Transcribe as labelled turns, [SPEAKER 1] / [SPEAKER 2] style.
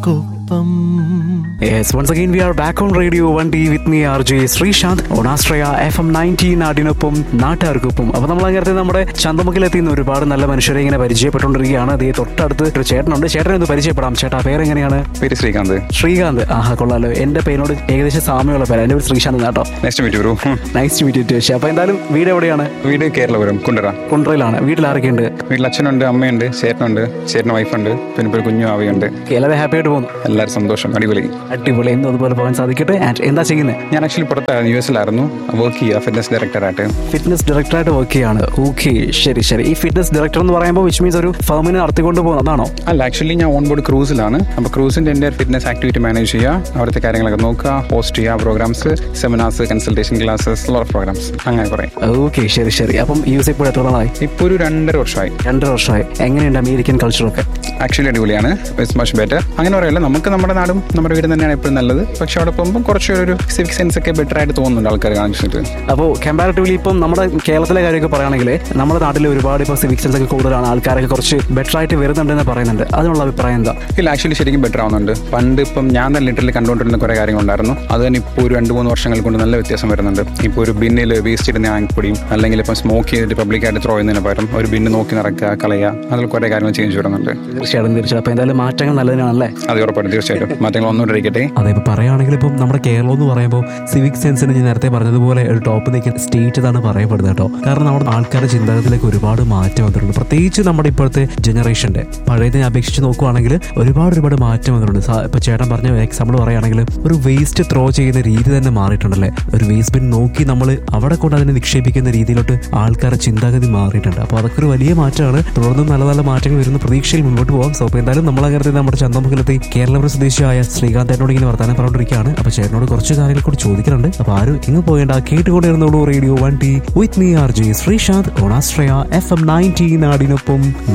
[SPEAKER 1] നാട്ടാർക്കൊപ്പം
[SPEAKER 2] Yes, once again we are back on Radio 1D with me RJ Sreeshanth ഓണാസ്ട്രയ F M nineteen നാടിനൊപ്പം നാട്ടുകാർക്കൊപ്പം അപ്പൊ നമ്മൾ അങ്ങനത്തെ നമ്മുടെ ചന്തമുക്കിലെത്തിയുന്ന ഒരുപാട് നല്ല മനുഷ്യരെ ഇങ്ങനെ പരിചയപ്പെട്ടുകൊണ്ടിരിക്കുകയാണ് അതേ തൊട്ടടുത്ത് ഒരു ചേട്ടനുണ്ട് ചേട്ടനെ ഒന്ന് പരിചയപ്പെടാം ചേട്ടാ പേരെങ്ങനെയാണ്
[SPEAKER 3] പേര് ശ്രീകാന്ത്
[SPEAKER 2] ശ്രീകാന്ത് ആഹാ കൊള്ളാലോ എന്റെ പേരോട് ഏകദേശം സാമ്യമുള്ള പേര് എന്റെ പേര് ശ്രീശാന്ത് കേട്ടോ
[SPEAKER 3] next meet bro
[SPEAKER 2] nice to meet പക്ഷേ അപ്പൊ എന്തായാലും വീട് എവിടെയാണ്
[SPEAKER 3] വീട് കേരളപുരം കുണ്ടറ
[SPEAKER 2] കുണ്ട്രയിലാണ് വീട്ടിൽ ആരൊക്കെയുണ്ട്
[SPEAKER 3] വീട്ടിൽ അച്ഛനുണ്ട് അമ്മയുണ്ട് ചേട്ടനുണ്ട് ചേട്ടന് വൈഫുണ്ട് പിന്നെ ഇപ്പോൾ ഒരു കുഞ്ഞു ആവിയുണ്ട്
[SPEAKER 2] എല്ലാവരും ഹാപ്പി ആയിട്ട് പോകുന്നു
[SPEAKER 3] എല്ലാവരും സന്തോഷം അടിപൊളി
[SPEAKER 2] അടിപൊളി എന്നും അതുപോലെ പോകാൻ സാധിക്കട്ടെ ആൻഡ് എന്താ ചെയ്യുന്നത്
[SPEAKER 3] ഞാൻ ആക്ച്വലി പുറത്തായിരുന്നു യു എസിലായിരുന്നു വർക്ക് ചെയ്യുക ഫിറ്റ്നസ് ഡയറക്ടറായിട്ട്
[SPEAKER 2] ഫിറ്റ്നസ് ഡയറക്ടറായിട്ട് വർക്ക് ചെയ്യാണ് ഓക്കെ ശരി ശരി ഈ ഫിറ്റ്നസ് ഡയറക്ടർ എന്ന് പറയുമ്പോൾ വിച്ച് മീൻസ് ഒരു ഫേമിനെ നടത്തിക്കൊണ്ട് പോകുന്നതാണോ
[SPEAKER 3] അല്ല ആക്ച്വലി ഞാൻ ഓൺ ബോർഡ് ക്രൂസിലാണ് അപ്പോൾ ക്രൂസിൻ്റെ എൻ്റെ ഫിറ്റ്നസ് ആക്ടിവിറ്റി മാനേജ് ചെയ്യുക അവിടുത്തെ കാര്യങ്ങളൊക്കെ നോക്കുക ഹോസ്റ്റ് ചെയ്യുക programmes seminars consultation classes lot programmes അങ്ങനെ കുറേ
[SPEAKER 2] ഓക്കെ ശരി ശരി അപ്പം യു എസ് ഇപ്പോൾ എത്ര നാളായി
[SPEAKER 3] ഇപ്പോൾ ഒരു രണ്ടര വർഷമായി
[SPEAKER 2] രണ്ടര വർഷമായി എങ്ങനെയുണ്ട് അമേരിക്കൻ കൾച്ചറൊക്കെ
[SPEAKER 3] ആക്ച്വലി അടിപൊളിയാണ് ഇറ്റ്സ് മച്ച് ബെറ്റർ അങ്ങനെ പറയല്ല നമുക്ക് നമ്മുടെ നാടും നമ്മുടെ വീടും തന്നെയാണ് എപ്പോഴും നല്ലത് പക്ഷെ അവിടെ പോകുമ്പോൾ കുറച്ചൊരു സിവിക് സെൻസ് ഒക്കെ ബെറ്റർ ആയിട്ട് തോന്നുന്നുണ്ട് ആൾക്കാർ കാണിച്ചിട്ട്
[SPEAKER 2] അപ്പോൾ കമ്പാരിറ്റീവ്ലി ഇപ്പം നമ്മുടെ കേരളത്തിലെ കാര്യമൊക്കെ പറയുകയാണെങ്കിൽ നമ്മുടെ നാട്ടിൽ ഒരുപാട് ഇപ്പോൾ സിവിക് സെൻസ് ഒക്കെ കൂടുതലാണ് ആൾക്കാരൊക്കെ കുറച്ച് ബെറ്റർ ആയിട്ട് വരുന്നുണ്ടെന്ന് പറയുന്നുണ്ട് അതിനുള്ള അഭിപ്രായം എന്താ
[SPEAKER 3] ഇല്ല ആക്ച്വലി ശരിക്കും ബെറ്റർ ആവുന്നുണ്ട് പണ്ട് ഇപ്പം ഞാൻ തന്നെ ലിറ്ററിൽ കണ്ടുകൊണ്ടിരുന്ന കുറേ കാര്യങ്ങളുണ്ടായിരുന്നു അത് തന്നെ ഇപ്പോൾ ഒരു രണ്ട് മൂന്ന് വർഷങ്ങൾ കൊണ്ട് നല്ല വ്യത്യാസം വരുന്നുണ്ട് ഇപ്പോൾ ഒരു ബിന്നിൽ വേസ്റ്റ് ഇടുന്ന ആങ്ങിപ്പൊടിയും അല്ലെങ്കിൽ ഇപ്പം സ്മോക്ക് ചെയ്തിട്ട് പബ്ലിക്കായിട്ട് ത്രോ ചെയ്യുന്നതിന് പകരം ഒരു ബിന്ന് നോക്കി നടക്കുക കളയുക അതിൽ കുറേ കാര്യങ്ങൾ ചേഞ്ച് വരുന്നുണ്ട്
[SPEAKER 2] തീർച്ചയായിട്ടും തീർച്ചയായിട്ടും അപ്പോൾ എന്തായാലും മാറ്റങ്ങൾ നല്ലതിനാണല്ലേ
[SPEAKER 3] അത് ഉറപ്പായിട്ടും തീർച്ചയായിട്ടും മാറ്റങ്ങൾ ഒന്നുകൊണ്ടിരിക്കട്ടെ
[SPEAKER 4] അതെ ഇപ്പൊ പറയുകയാണെങ്കിൽ ഇപ്പം നമ്മുടെ കേരളം എന്ന് പറയുമ്പോൾ സിവിക് സെൻസിന് ഞാൻ നേരത്തെ പറഞ്ഞതുപോലെ ഒരു ടോപ്പ് നിൽക്കുന്ന സ്റ്റേറ്റ് എന്നാണ് പറയപ്പെടുന്നത് കേട്ടോ കാരണം നമ്മുടെ ആൾക്കാരുടെ ചിന്താഗതിയിലേക്ക് ഒരുപാട് മാറ്റം വന്നിട്ടുണ്ട് പ്രത്യേകിച്ച് നമ്മുടെ ഇപ്പോഴത്തെ ജനറേഷന്റെ പഴയതിനെ അപേക്ഷിച്ച് നോക്കുവാണെങ്കിൽ ഒരുപാട് ഒരുപാട് മാറ്റം വന്നിട്ടുണ്ട് സാ- ഇപ്പൊ ചേട്ടൻ പറഞ്ഞ എക്സാമ്പിൾ പറയുകയാണെങ്കിൽ ഒരു വേസ്റ്റ് ത്രോ ചെയ്യുന്ന രീതി തന്നെ മാറിയിട്ടുണ്ടല്ലേ ഒരു വേസ്റ്റ് ബിൻ നോക്കി നമ്മൾ അവിടെ കൊണ്ട് അതിനെ നിക്ഷേപിക്കുന്ന രീതിയിലോട്ട് ആൾക്കാരുടെ ചിന്താഗതി മാറിയിട്ടുണ്ട് അപ്പോൾ അതൊക്കെ ഒരു വലിയ മാറ്റമാണ് തുടർന്നും നല്ല നല്ല മാറ്റങ്ങൾ വരുന്ന പ്രതീക്ഷയിൽ മുന്നോട്ട് പോകാം സോ അപ്പോൾ എന്തായാലും നമ്മൾ അങ്ങനെ നമ്മുടെ ചന്തമുഖിലെത്തി കേരളപുര സ്വദേശിയായ ശ്രീകാന്ത് എന്നോട് ഇങ്ങനെ വർത്താനം പറഞ്ഞുകൊണ്ടിരിക്കുകയാണ് അപ്പോൾ ചേട്ടനോട് കുറച്ച് കാര്യങ്ങൾ കൂടി ചോദിക്കുന്നുണ്ട് അപ്പോൾ ആരും ഇങ്ങ് പോകേണ്ട കേട്ടുകൊണ്ടിരുന്നോളൂ radio one D with me R J Sreeshanth ഓണാസ്ട്രയ എഫ് എം നയൻറ്റീൻ നാടിനൊപ്പം